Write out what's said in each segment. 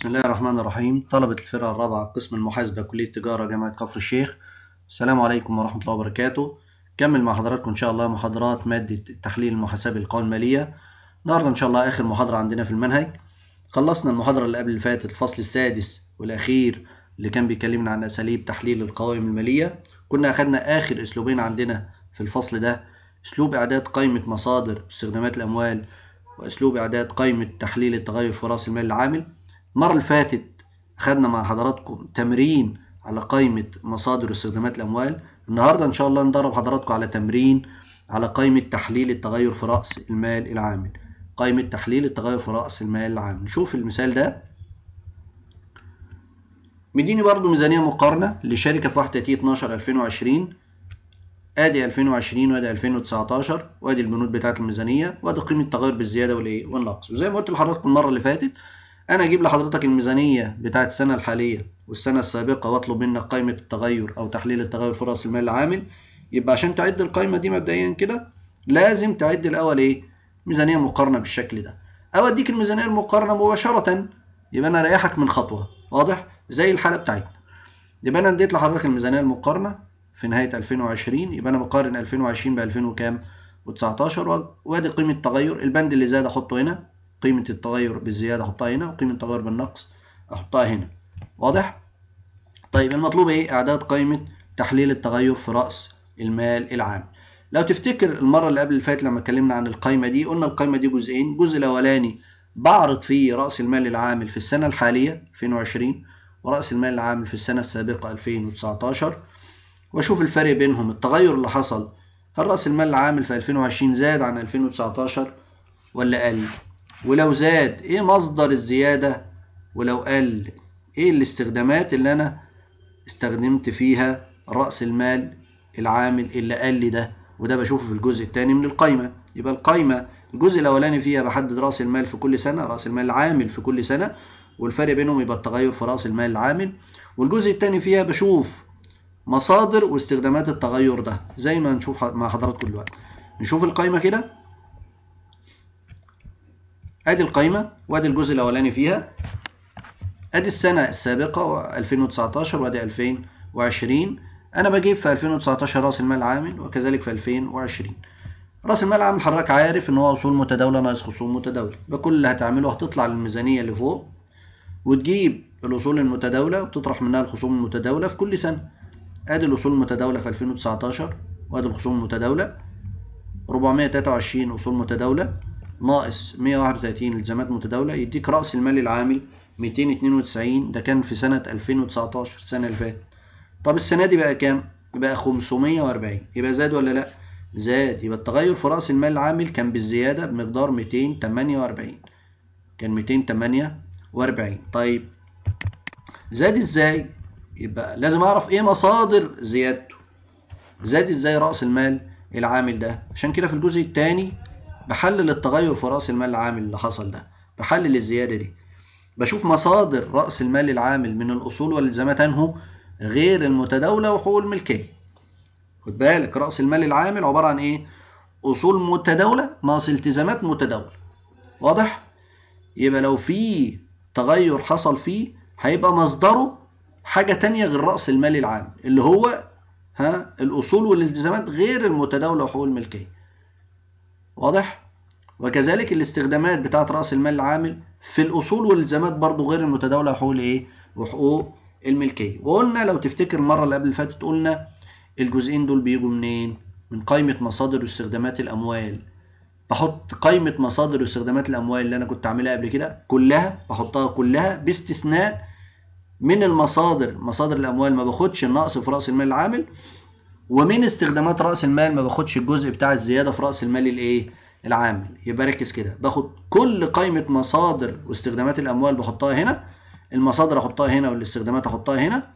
بسم الله الرحمن الرحيم طلبة الفرقة الرابعة قسم المحاسبة كلية تجارة جامعة كفر الشيخ السلام عليكم ورحمة الله وبركاته كمل مع حضراتكم إن شاء الله محاضرات مادة التحليل المحاسبي للقوائم المالية النهاردة إن شاء الله آخر محاضرة عندنا في المنهج خلصنا المحاضرة اللي قبل اللي فاتت الفصل السادس والأخير اللي كان بيكلمنا عن أساليب تحليل القوائم المالية كنا أخدنا آخر أسلوبين عندنا في الفصل ده أسلوب إعداد قائمة مصادر واستخدامات الأموال وأسلوب إعداد قائمة تحليل التغير في رأس المال العامل المرة اللي فاتت أخدنا مع حضراتكم تمرين على قائمة مصادر واستخدامات الأموال النهاردة إن شاء الله ندرب حضراتكم على تمرين على قائمة تحليل التغير في رأس المال العامل قائمة تحليل التغير في رأس المال العامل نشوف المثال ده مديني برضو ميزانية مقارنة لشركة في 1 12 2020 ادي 2020 وادي 2019 وادي البنود بتاعت الميزانية وادي قيمة التغير بالزيادة والايه والنقص وزي ما قلت لحضراتكم المرة اللي فاتت انا اجيب لحضرتك الميزانيه بتاعت السنه الحاليه والسنه السابقه واطلب منك قائمه التغير او تحليل التغير في راس المال العامل يبقى عشان تعد القائمه دي مبدئيا كده لازم تعد الاول ايه ميزانيه مقارنه بالشكل ده او اديك الميزانيه المقارنه مباشره يبقى انا اريحك من خطوه واضح زي الحاله بتاعتنا يبقى انا اديت لحضرتك الميزانيه المقارنه في نهايه 2020 يبقى انا بقارن 2020 ب 2000 وكام و19 وادي قيمه التغير البند اللي زاد احطه هنا قيمة التغير بالزيادة أحطها هنا وقيمة التغير بالنقص أحطها هنا واضح؟ طيب المطلوب إيه؟ إعداد قائمة تحليل التغير في رأس المال العام لو تفتكر المرة اللي قبل اللي فاتت لما اتكلمنا عن القائمة دي قلنا القائمة دي جزئين الجزء الأولاني بعرض فيه رأس المال العامل في السنة الحالية 2020 ورأس المال العامل في السنة السابقة 2019 وأشوف الفرق بينهم التغير اللي حصل هل رأس المال العامل في 2020 زاد عن 2019 ولا قل؟ ولو زاد ايه مصدر الزيادة ولو قل ايه الاستخدامات اللي انا استخدمت فيها رأس المال العامل اللي قل لي ده وده بشوفه في الجزء الثاني من القايمة يبقى القايمة الجزء الاولاني فيها بحدد رأس المال في كل سنة رأس المال العامل في كل سنة والفرق بينهم يبقى التغير في رأس المال العامل والجزء الثاني فيها بشوف مصادر واستخدامات التغير ده زي ما نشوف مع حضراتكم دلوقتي نشوف القايمة كده ادي القايمه وادي الجزء الاولاني فيها ادي السنه السابقه 2019 وادي 2020 انا بجيب في 2019 راس المال العامل وكذلك في 2020 راس المال العامل حضرتك عارف ان هو اصول متداوله ناقص خصوم متداوله يبقى كل اللي هتعمله هتطلع للميزانيه اللي فوق وتجيب الاصول المتداوله وتطرح منها الخصوم المتداوله في كل سنه ادي الاصول المتداوله في 2019 وادي الخصوم المتداوله 423 اصول متداوله ناقص 131 التزامات متداولة يديك رأس المال العامل 292 ده كان في سنة 2019 السنة اللي فاتت طب السنة دي بقى كام؟ بقى 540 يبقى زاد ولا لا؟ زاد يبقى التغير في رأس المال العامل كان بالزيادة بمقدار 248 كان 248 طيب زاد ازاي؟ يبقى لازم اعرف ايه مصادر زيادته زاد ازاي رأس المال العامل ده عشان كده في الجزء الثاني بحلل التغير في رأس المال العامل اللي حصل ده بحلل الزيادة دي بشوف مصادر رأس المال العامل من الأصول والالتزامات أنه غير المتداولة وحقوق الملكية خد بالك رأس المال العامل عبارة عن إيه؟ أصول متداولة ناقص التزامات متداولة واضح؟ يبقى لو في تغير حصل فيه هيبقى مصدره حاجة تانية غير رأس المال العام اللي هو ها الأصول والالتزامات غير المتداولة وحقوق الملكية واضح وكذلك الاستخدامات بتاعه راس المال العامل في الاصول والالتزامات برضو غير المتداوله وحقوق الايه وحقوق الملكيه وقلنا لو تفتكر المره اللي قبل اللي فاتت قلنا الجزئين دول بيجوا منين من قائمه مصادر واستخدامات الاموال بحط قائمه مصادر واستخدامات الاموال اللي انا كنت عاملها قبل كده كلها بحطها كلها باستثناء من المصادر مصادر الاموال ما باخدش النقص في راس المال العامل ومن استخدامات راس المال ما باخدش الجزء بتاع الزياده في راس المال الايه العامل يبقى ركز كده باخد كل قائمه مصادر واستخدامات الاموال بحطها هنا المصادر احطها هنا والاستخدامات احطها هنا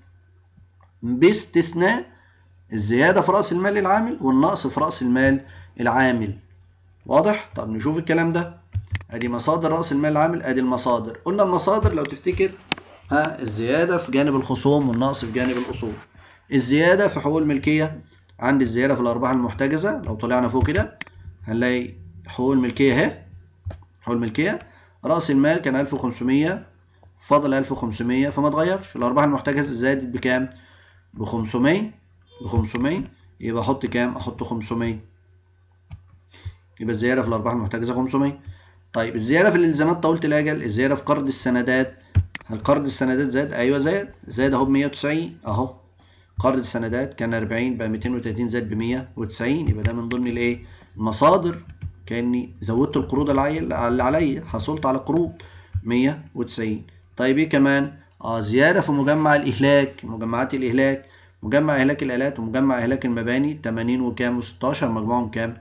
باستثناء الزياده في راس المال العامل والنقص في راس المال العامل واضح طب نشوف الكلام ده ادي مصادر راس المال العامل ادي المصادر قلنا المصادر لو تفتكر ها الزياده في جانب الخصوم والنقص في جانب الاصول الزيادة في حقوق الملكية عندي الزيادة في الأرباح المحتجزة لو طلعنا فوق كده هنلاقي حقوق الملكية اهي حقوق الملكية رأس المال كان 1500 فاضل 1500 فما اتغيرش الارباح المحتجزه زادت بكام ب 500 ب 500 يبقى احط كام احط 500 يبقى الزياده في الارباح المحتجزه 500 طيب الزياده في الالتزامات طويله الاجل الزياده في قرض السندات هل قرض السندات زاد ايوه زاد زاد اهو ب 190 اهو قرض السندات كان 40 بقى 230 زاد ب 190 يبقى ده من ضمن الايه المصادر كاني زودت القروض اللي عليا حصلت على قروض 190 طيب ايه كمان اه زياده في مجمع الاهلاك مجمعات الاهلاك مجمع اهلاك الالات ومجمع اهلاك المباني 80 وكام و16 مجموعهم كام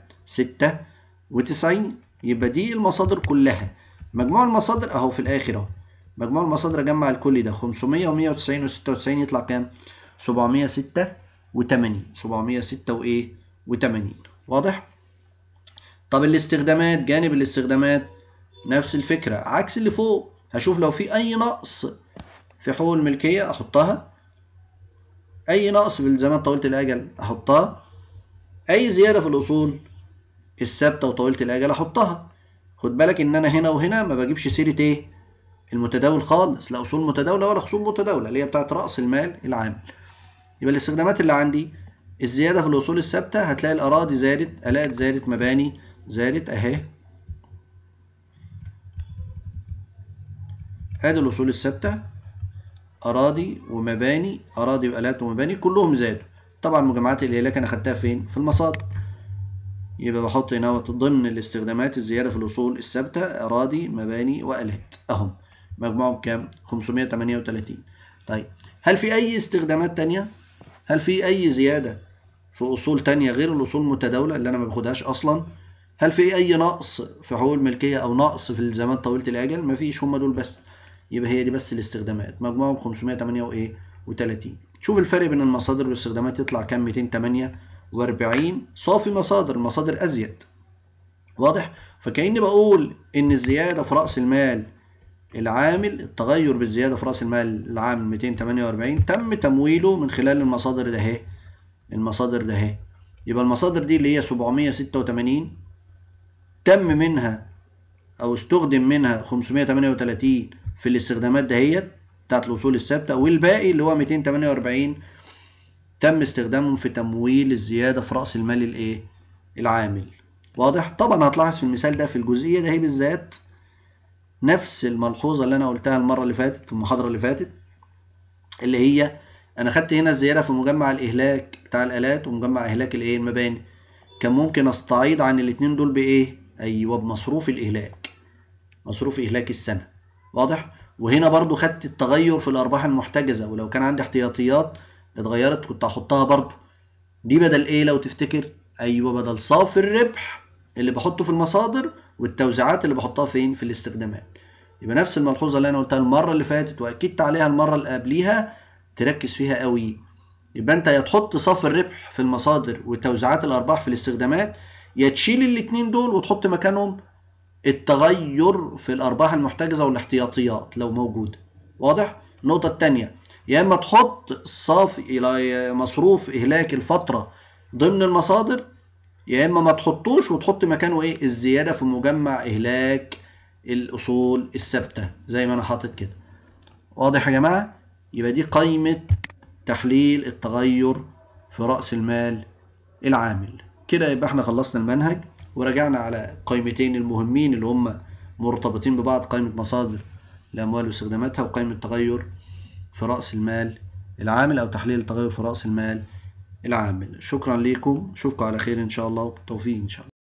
96 يبقى دي المصادر كلها مجموع المصادر اهو في الاخر اهو مجموع المصادر اجمع الكل ده 500 و190 و96 يطلع كام 786 706 وايه و80 واضح طب الاستخدامات جانب الاستخدامات نفس الفكرة عكس اللي فوق هشوف لو في أي نقص في حقوق الملكية أحطها أي نقص في الالتزامات طويلة الأجل أحطها أي زيادة في الأصول الثابتة وطويلة الأجل أحطها خد بالك إن أنا هنا وهنا ما بجيبش سيرة إيه المتداول خالص لا أصول متداولة ولا خصوم متداولة اللي هي بتاعت رأس المال العام يبقى الاستخدامات اللي عندي الزيادة في الأصول الثابتة هتلاقي الأراضي زادت آلات زادت مباني زادت أهي ادي الاصول الثابته اراضي ومباني اراضي والات ومباني كلهم زادوا طبعا مجمعات الاهلاك انا خدتها فين في المصادر يبقى بحط هنا ضمن الاستخدامات الزياده في الاصول الثابته اراضي مباني والات اهم مجموعهم كام 538 طيب هل في اي استخدامات تانية هل في اي زياده في اصول تانية غير الاصول المتداوله اللي انا ما باخدهاش اصلا هل في اي نقص في حقوق الملكيه او نقص في الالتزامات طويله الاجل مفيش هم دول بس يبقى هي دي بس الاستخدامات مجموعهم 508 وايه و30 شوف الفرق بين المصادر والاستخدامات يطلع كام 248 صافي مصادر المصادر ازيد واضح فكاني بقول ان الزياده في راس المال العامل التغير بالزياده في راس المال العامل 248 تم تمويله من خلال المصادر ده اهي المصادر ده اهي يبقى المصادر دي اللي هي 786 تم منها او استخدم منها 538 في الاستخدامات دهيت بتاعت الاصول الثابته والباقي اللي هو 248 تم استخدامهم في تمويل الزياده في راس المال الايه العامل واضح طبعا هتلاحظ في المثال ده في الجزئيه ده هي بالذات نفس الملحوظه اللي انا قلتها المره اللي فاتت في المحاضره اللي فاتت اللي هي انا خدت هنا الزياده في مجمع الاهلاك بتاع الالات ومجمع اهلاك الايه المباني كان ممكن استعيض عن الاثنين دول بايه ايوه بمصروف الاهلاك مصروف اهلاك السنه واضح وهنا برضو خدت التغير في الارباح المحتجزه ولو كان عندي احتياطيات اتغيرت كنت هحطها برضو دي بدل ايه لو تفتكر ايوه بدل صافي الربح اللي بحطه في المصادر والتوزيعات اللي بحطها فين في الاستخدامات يبقى نفس الملحوظه اللي انا قلتها المره اللي فاتت واكدت عليها المره اللي قبليها تركز فيها قوي يبقى انت يا تحط صافي الربح في المصادر وتوزيعات الارباح في الاستخدامات يا تشيل الاثنين دول وتحط مكانهم التغير في الارباح المحتجزه والاحتياطيات لو موجوده واضح النقطه الثانيه يا اما تحط صافي الى مصروف اهلاك الفتره ضمن المصادر يا اما ما تحطوش وتحط مكانه ايه الزياده في مجمع اهلاك الاصول الثابته زي ما انا حاطط كده واضح يا جماعه يبقى دي قائمه تحليل التغير في راس المال العامل كده يبقى احنا خلصنا المنهج ورجعنا على قائمتين المهمين اللي هم مرتبطين ببعض قائمة مصادر الأموال واستخداماتها وقائمة تغير في رأس المال العامل أو تحليل التغير في رأس المال العامل شكرا لكم أشوفكم على خير إن شاء الله وبالتوفيق إن شاء الله